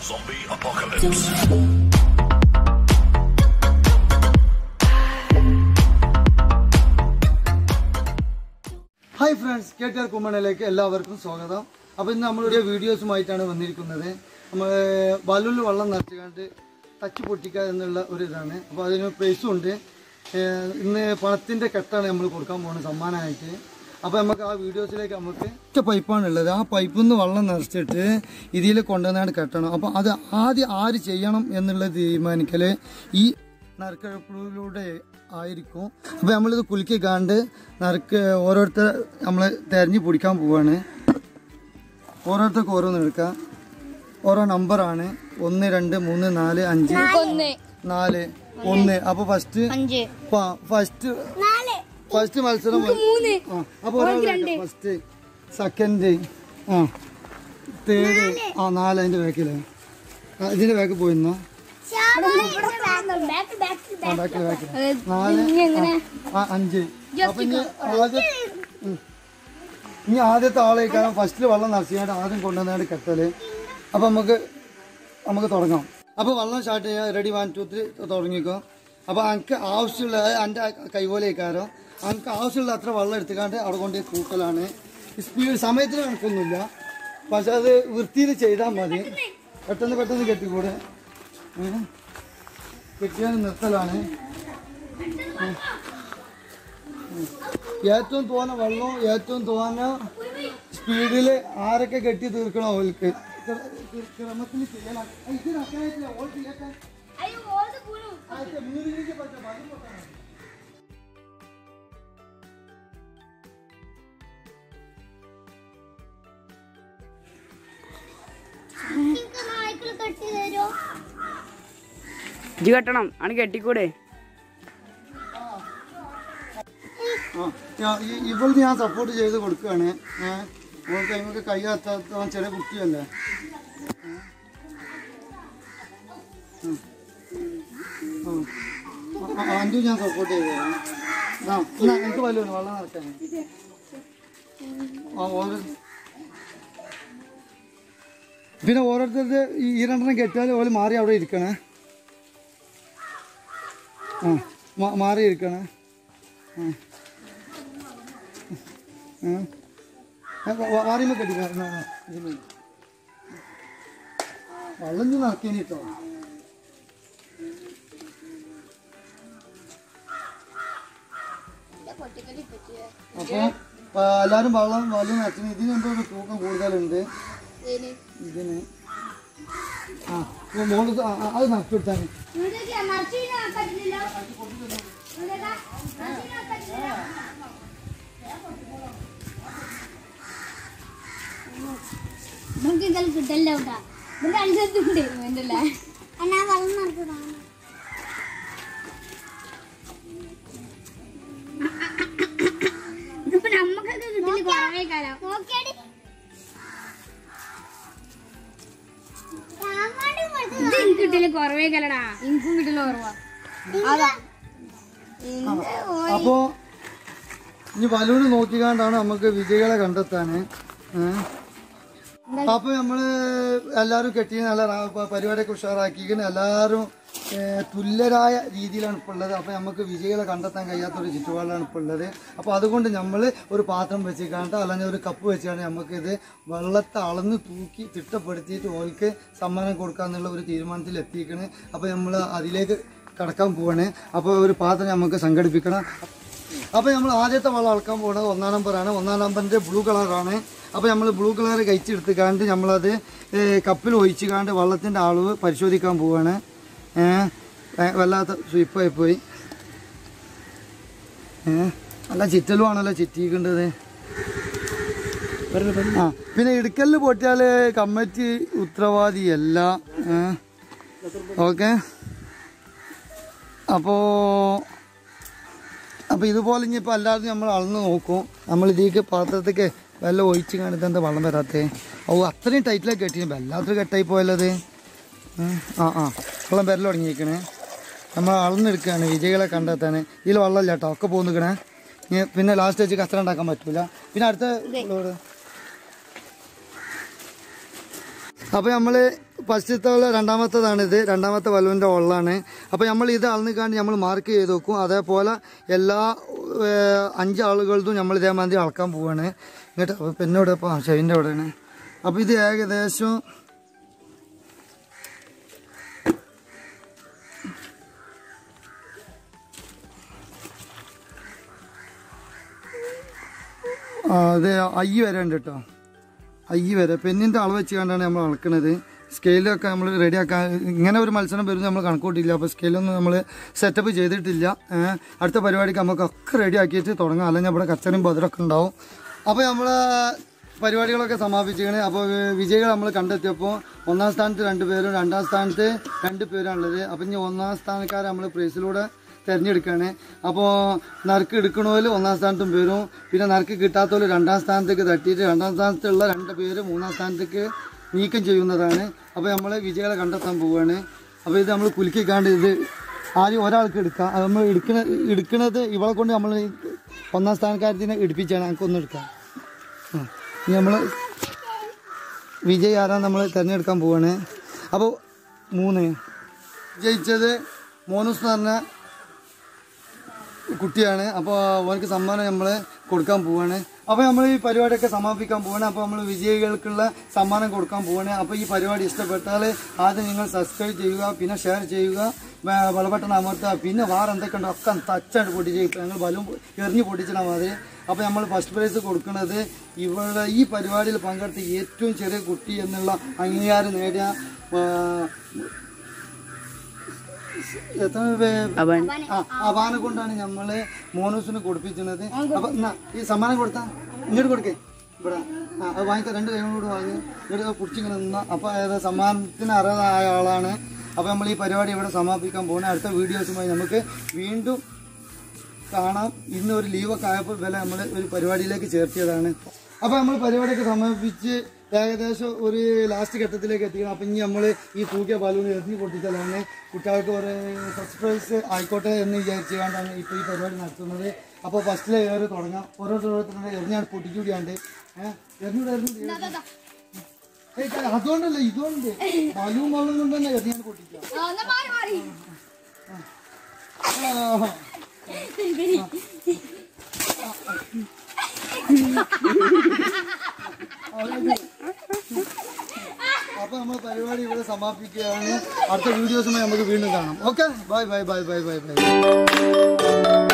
Zombie apocalypse. Hi friends K T R കുമ്മണയിലേക്ക് എല്ലാവർക്കും സ്വാഗതം അപ്പോൾ ഇന്ന് നമ്മളൊരു വീഡിയോസുമായിട്ടാണ് വന്നിരിക്കുന്നത് നമ്മൾ ബലൂണിൽ വെള്ളം നിറച്ചുകൊണ്ട് ടച്ച് പൊട്ടിക്കുക എന്നുള്ള ഒരു ഇതാണ് അപ്പോൾ അതിന് പ്രൈസും ഉണ്ട് ഏഹ് ഇന്ന് പണത്തിൻ്റെ കെട്ടാണ് നമ്മൾ കൊടുക്കാൻ പോകുന്നത് സമ്മാനമായിട്ട് അപ്പോൾ നമുക്ക് ആ വീഡിയോസിലേക്ക് നമുക്ക് ഒറ്റ പൈപ്പാണ് ഉള്ളത് ആ പൈപ്പിൽ നിന്ന് വെള്ളം നിറച്ചിട്ട് ഇതിൽ കൊണ്ടുവന്നാണ് കെട്ടണം അപ്പോൾ അത് ആദ്യം ആര് ചെയ്യണം എന്നുള്ളത് തീരുമാനിക്കൽ ഈ നറുക്കെടുപ്പിലൂടെ ആയിരിക്കും അപ്പോൾ നമ്മളിത് കുലുക്കി കാണ്ട് നറുക്ക് ഓരോരുത്തർ നമ്മൾ തിരഞ്ഞു പിടിക്കാൻ പോവാണ് ഓരോരുത്തർക്ക് ഓരോന്ന് എടുക്കാം ഓരോ നമ്പറാണ് ഒന്ന് രണ്ട് മൂന്ന് നാല് അഞ്ച് ഒന്ന് നാല് ഒന്ന് അപ്പോൾ ഫസ്റ്റ് അഞ്ച് ഫസ്റ്റ് നാല് ഫസ്റ്റ് മത്സരം മൂന്ന് ആ അപ്പോൾ ഫസ്റ്റ് സെക്കൻഡ് ആ തേർഡ് ആ നാല് അതിൻ്റെ ബാക്കില് ആ ഇതിൻ്റെ ബാക്കിൽ പോയിരുന്നോ ബാക്ക് ബാക്ക് ആ ബാക്കിൽ ബാക്കിൽ നാല് ആ, അഞ്ച് അപ്പൊ ഇനി ആദ്യ ഉം. ഇനി ആദ്യത്തെ ആളേക്കാരം ഫസ്റ്റിൽ വെള്ളം നിറച്ചിട്ട് ആദ്യം കൊണ്ടുവന്നാണ് കെട്ടല് അപ്പൊ നമുക്ക് നമുക്ക് തുടങ്ങാം അപ്പൊ വെള്ളം സ്റ്റാർട്ട് ചെയ്യാം റെഡി വൺ ടു ത്രീ തുടങ്ങിക്കോ അപ്പൊ എനിക്ക് ആവശ്യമുള്ള എൻ്റെ കൈപോലേക്കാരോ എനിക്ക് ആവശ്യമുള്ള അത്ര വെള്ളം എടുത്തുകാണ്ട് അവിടെ കൊണ്ട് കൂട്ടലാണ് സ്പീഡ് സമയത്തിന് കണക്കൊന്നുമില്ല പക്ഷെ അത് വൃത്തിയിൽ ചെയ്താൽ മതി പെട്ടെന്ന് പെട്ടെന്ന് കെട്ടിക്കൂടെ ഏഹ് കെട്ടിയാൽ നിർത്തലാണ് ഏറ്റവും തോന്ന വെള്ളവും ഏറ്റവും തോന്ന സ്പീഡിൽ ആരൊക്കെ കെട്ടി തീർക്കണോ അവർക്ക് ക്രമത്തിൽ ചെയ്യണം ഇതിന് അക്കാര്യത്തില് ഓൾ ചെയ്യട്ടെ. ആദ്യത്തെ മൂന്ന് മിനിറ്റ് പറ്റും, അതും പൊട്ടണം. ഇജ്ജ് കെട്ടണം ആണ് കെട്ടിക്കൂടെ ആ, ഞാ- ഈ- ഇവൾക്ക് ഞാൻ സപ്പോർട്ട് ചെയ്ത് കൊടുക്കുകയാണ് ഏഹ് അവൾക്ക് അതിനൊക്കെ കൈ എത്താത്ത ചെറിയ കുട്ടിയല്ലേ ഏഹ്? ഉം. ഉം. ആ, ആ, അഞ്ചു ഞാൻ സപ്പോർട്ട് ചെയ്തതാണ് ആ എന്നാ എനിക്ക് വല്ലതും വെള്ളം നിറക്കാൻ ആ ഓരോ പിന്നെ ഓരോരുത്തരുടെ ഈ ഈ രണ്ടെണ്ണം കെട്ടിയാൽ ഓല് മാറി അവിടെ ഇരിക്കണേ ആ മാ- മാറി ഇരിക്കണേ ആ വാറിയുമ്പോ കെട്ടി വെള്ളം നീ നടക്കേനി കേട്ടോ അപ്പൊ ആ, എല്ലാരും വെള്ളം വെള്ളം നിറച്ചു ഇതിന് എന്തോ ഒരു തൂക്കം കൂടുതലുണ്ട് ഇതിന് ആ ഇപ്പൊ മോള് ഇത് ആ, ആ, അത് നഷ്ടപ്പെടുത്താണ് നമുക്ക് ഇതെല്ലാം കിട്ടല്ലോ കേട്ടാ ഇവിടെ അനുസരിച്ചുണ്ട് വേണ്ടല്ലേ എന്നാ വെള്ളം നടത്തതാണ് ഇതിപ്പോ നമ്മക്കൊക്കെ കിട്ടില്ല കുറേ കാലം ഇത് എനിക്ക് കിട്ടില്ല കുറവേ കാലടാ എനിക്കും കിട്ടില്ല കുറവാ അതാ അപ്പോ ഇനി ബലൂണ് നോക്കിക്കാണ്ടാണ് നമുക്ക് വിജയികളെ കണ്ടെത്താന് ഏഹ് അപ്പൊ നമ്മള് എല്ലാരും കെട്ടി നല്ല റാ- പ- പരിപാടിയൊക്കെ ഉഷാറാക്കിയിരിക്കുന്നു എല്ലാരും ഏഹ്, തുല്യരായ രീതിയിലാണ് ഇപ്പോൾ ഉള്ളത് അപ്പൊ നമുക്ക് വിജയികളെ കണ്ടെത്താൻ കഴിയാത്ത ഒരു ചുറ്റുപാടാണ് ഇപ്പോൾ ഉള്ളത് അപ്പൊ അതുകൊണ്ട് നമ്മൾ ഒരു പാത്രം വെച്ചിക്കാണ്ട് അല്ലെങ്കിൽ ഒരു കപ്പ് വെച്ചാണ് നമുക്ക് ഇത് വെള്ളത്തെ അളന്ന് തൂക്കി തിട്ടപ്പെടുത്തിയിട്ട് ഓൾക്ക് സമ്മാനം കൊടുക്കാന്നുള്ള ഒരു തീരുമാനത്തിൽ എത്തിയിരിക്കണ് അപ്പൊ നമ്മൾ അതിലേക്ക് കടക്കാൻ പോവാണ് അപ്പോൾ ഒരു പാത്രം നമുക്ക് സംഘടിപ്പിക്കണം അപ്പോൾ നമ്മൾ ആദ്യത്തെ വെള്ളം അളക്കാൻ പോകുന്നത് ഒന്നാം നമ്പറാണ് ഒന്നാം നമ്പറിൻ്റെ ബ്ലൂ കളറാണ് അപ്പോൾ നമ്മൾ ബ്ലൂ കളർ കഴിച്ചെടുത്തുകാണ്ട് നമ്മളത് ഏ, കപ്പിൽ ഒഴിച്ച് കാണ്ട് വെള്ളത്തിൻ്റെ അളവ് പരിശോധിക്കാൻ പോവാണ് ഏ, ഏ, വല്ലാത്ത സ്വീപ്പായി പോയി ഏ, നല്ല ചിറ്റലും ആണല്ലോ ചിറ്റിക്കേണ്ടത് ആ പിന്നെ ഇടുക്കലിൽ പൊട്ടിയാൽ കമ്മിറ്റി ഉത്തരവാദിയല്ല ഓക്കെ അപ്പോൾ അപ്പോൾ ഇതുപോലെ ഇനിയിപ്പോൾ അല്ലാതെ നമ്മൾ അളന്ന് നോക്കും നമ്മൾ ഇതിലേക്ക് പാത്രത്തേക്ക് വല്ല ഒഴിച്ച് കാണിട്ട് എന്താ വെള്ളം വരാത്തേ ഓ അത്രയും ടൈറ്റിലേക്ക് കെട്ടി വല്ലാത്തൊരു കെട്ടായി പോയല്ലത് ഉം. ആ ആ വെള്ളം വരൽ തുടങ്ങിയിരിക്കണേ നമ്മൾ അളന്നെടുക്കുകയാണ് വിജയികളെ കണ്ടെത്താൻ ഇതിൽ വെള്ളമില്ല കേട്ടോ ഒക്കെ പോന്നിക്കണേ ഇനി പിന്നെ ലാസ്റ്റ് വെച്ച് കച്ചറ ഉണ്ടാക്കാൻ പറ്റൂല പിന്നെ അടുത്ത ലോഡ് അപ്പോൾ നമ്മൾ ഫസ്റ്റത്തെ ഉള്ള രണ്ടാമത്തതാണിത് രണ്ടാമത്തെ ബലൂണിൻ്റെ ഉള്ളാണ് അപ്പോൾ നമ്മൾ ഇത് അളന്നിക്കാണ്ട് നമ്മൾ മാർക്ക് ചെയ്ത് വെക്കും അതേപോലെ എല്ലാ ഏഹ്, അഞ്ച് ആളുകളതും നമ്മൾ ഇതേമാതിരി അളക്കാൻ പോവാണ് ഇങ്ങോട്ട് പിന്നോട് ഇപ്പോൾ ഷെവിൻ്റെ അവിടെയാണ് അപ്പോൾ ഇത് ഏകദേശം ആ, അത് ഐ വരെ ഉണ്ട് കേട്ടോ ഐ വരെ പെന്നിൻ്റെ അളവ് വെച്ച് കണ്ടാണ് നമ്മൾ അളക്കുന്നത് സ്കെയിലൊക്കെ നമ്മൾ റെഡിയാക്കാൻ ഇങ്ങനെ ഒരു മത്സരം വരുന്നത് നമ്മൾ കണക്കൂട്ടില്ല അപ്പോൾ സ്കെയിലൊന്നും നമ്മൾ സെറ്റപ്പ് ചെയ്തിട്ടില്ല ഏ, അടുത്ത പരിപാടിക്ക് നമുക്കൊക്കെ റെഡി ആക്കിയിട്ട് തുടങ്ങാം അല്ലെങ്കിൽ ഇവിടെ കച്ചറയും ബദറൊക്കെ ഉണ്ടാവും അപ്പോൾ നമ്മൾ പരിപാടികളൊക്കെ സമാപിച്ചിരിക്കണേ അപ്പോൾ വിജയികൾ നമ്മൾ കണ്ടെത്തിയപ്പോൾ ഒന്നാം സ്ഥാനത്ത് രണ്ട് പേരും രണ്ടാം സ്ഥാനത്ത് രണ്ട് പേരാണുള്ളത് അപ്പം ഇനി ഒന്നാം സ്ഥാനക്കാരെ നമ്മൾ പ്രൈസിലൂടെ തിരഞ്ഞെടുക്കുകയാണ് അപ്പോൾ നറുക്ക് എടുക്കണോല് ഒന്നാം സ്ഥാനത്തും പേരും പിന്നെ നറുക്ക് കിട്ടാത്തവര് രണ്ടാം സ്ഥാനത്തേക്ക് തട്ടിയിട്ട് രണ്ടാം സ്ഥാനത്തുള്ള രണ്ട് പേര് മൂന്നാം സ്ഥാനത്തേക്ക് നീക്കം ചെയ്യുന്നതാണ് അപ്പോൾ നമ്മൾ വിജയികളെ കണ്ടെത്താൻ പോവുകയാണ് അപ്പോൾ ഇത് നമ്മൾ കുലുക്കിക്കാണ്ട് ഇത് ആദ്യം ഒരാൾക്ക് എടുക്കാം അത് നമ്മൾ എടുക്കണ എടുക്കണത് ഇവളെ കൊണ്ട് നമ്മൾ ഈ ഒന്നാം സ്ഥാനക്കാരത്തിനെ എടുപ്പിച്ചാണ് നമുക്കൊന്നും എടുക്കാം ആ. ഇനി നമ്മൾ വിജയ് ആരാണ് നമ്മൾ തിരഞ്ഞെടുക്കാൻ പോവാണ് അപ്പോൾ മൂന്ന് ജയിച്ചത് മോനൂസ് എന്ന് പറഞ്ഞ കുട്ടിയാണ് അപ്പോൾ അവനക്ക് സമ്മാനം നമ്മൾ കൊടുക്കാൻ പോവാണ് അപ്പോൾ നമ്മൾ ഈ പരിപാടിയൊക്കെ സമാപിക്കാൻ പോവാണ് അപ്പോൾ നമ്മൾ വിജയികൾക്കുള്ള സമ്മാനം കൊടുക്കാൻ പോവാണ് അപ്പോൾ ഈ പരിപാടി ഇഷ്ടപ്പെട്ടാൽ ആദ്യം നിങ്ങൾ സബ്സ്ക്രൈബ് ചെയ്യുക പിന്നെ ഷെയർ ചെയ്യുക വേ- വളപട്ടണം അമർത്തുക പിന്നെ വേറെ എന്തൊക്കെ ഉണ്ടോ ഒക്കെ തച്ചായിട്ട് പൊട്ടിച്ച് ഇപ്പം ഞങ്ങൾ ബലൂൺ എറിഞ്ഞ് പൊട്ടിച്ചാൽ മതി അപ്പോൾ നമ്മൾ ഫസ്റ്റ് പ്രൈസ് കൊടുക്കുന്നത് ഇവരുടെ ഈ പരിപാടിയിൽ പങ്കെടുത്ത ഏറ്റവും ചെറിയ കുട്ടി എന്നുള്ള അംഗീകാരം നേടിയ ആ, എത്ര പേ- അവൻ ആ അവാനെ കൊണ്ടാണ് നമ്മള് മോനൂസിന് കൊടുപ്പിച്ചത് അപ്പൊ എന്നാ ഈ സമ്മാനം കൊടുത്താ ഇങ്ങോട്ട് കൊടുക്കേ ഇവിടെ ആ അത് വാങ്ങിക്ക രണ്ട് കൈകളോട് വാങ്ങി ഇങ്ങോട്ട് കുടിച്ചിങ്ങനെ നിന്ന അപ്പൊ ഏതാ സമ്മാനത്തിന് അർഹതായ ആളാണ് അപ്പൊ നമ്മൾ ഈ പരിപാടി ഇവിടെ സമാപിക്കാൻ പോകുന്ന അടുത്ത വീഡിയോസുമായി നമുക്ക് വീണ്ടും കാണാം ഇന്ന് ഒരു ലീവൊക്കെ ആയപ്പോൾ വില നമ്മൾ ഒരു പരിപാടിയിലേക്ക് ചേർത്തിയതാണ് അപ്പോൾ നമ്മൾ പരിപാടിയൊക്കെ സമാപിച്ച് ഏകദേശം ഒരു ലാസ്റ്റ് ഘട്ടത്തിലേക്ക് എത്തിക്കണം അപ്പം ഇനി നമ്മൾ ഈ തൂക്കിയ ബലൂൺ എറിഞ്ഞ് പൊട്ടിച്ചാലാണ് കുട്ടികൾക്ക് ഒരു ഫസ്റ്റ് പ്രൈസ് ആയിക്കോട്ടെ എന്ന് വിചാരിച്ചുകൊണ്ടാണ് ഇപ്പോൾ ഈ പരിപാടി നടത്തുന്നത് അപ്പോൾ ഫസ്റ്റിലെ ഏറ് തുടങ്ങാം ഓരോരുത്തരോരുത്തരുടെ എറിഞ്ഞാണ് പൊട്ടിക്കൂടിയാണ്ട് ഏഹ് എറിഞ്ഞൂടെ എറിഞ്ഞൂടെ ഏയ് അതുകൊണ്ടല്ല ഇതുകൊണ്ട് ബലൂൺ വെള്ളം കൊണ്ട് തന്നെ എറിഞ്ഞാണ് പൊട്ടിക്കാം ആ, എന്നാ മാറി മാറി ആ. അപ്പൊ നമ്മൾ പരിപാടി ഇവിടെ സമാപിക്കുകയാണ് അടുത്ത വീഡിയോസുമായി നമുക്ക് വീണ്ടും കാണാം okay bye bye bye bye bye by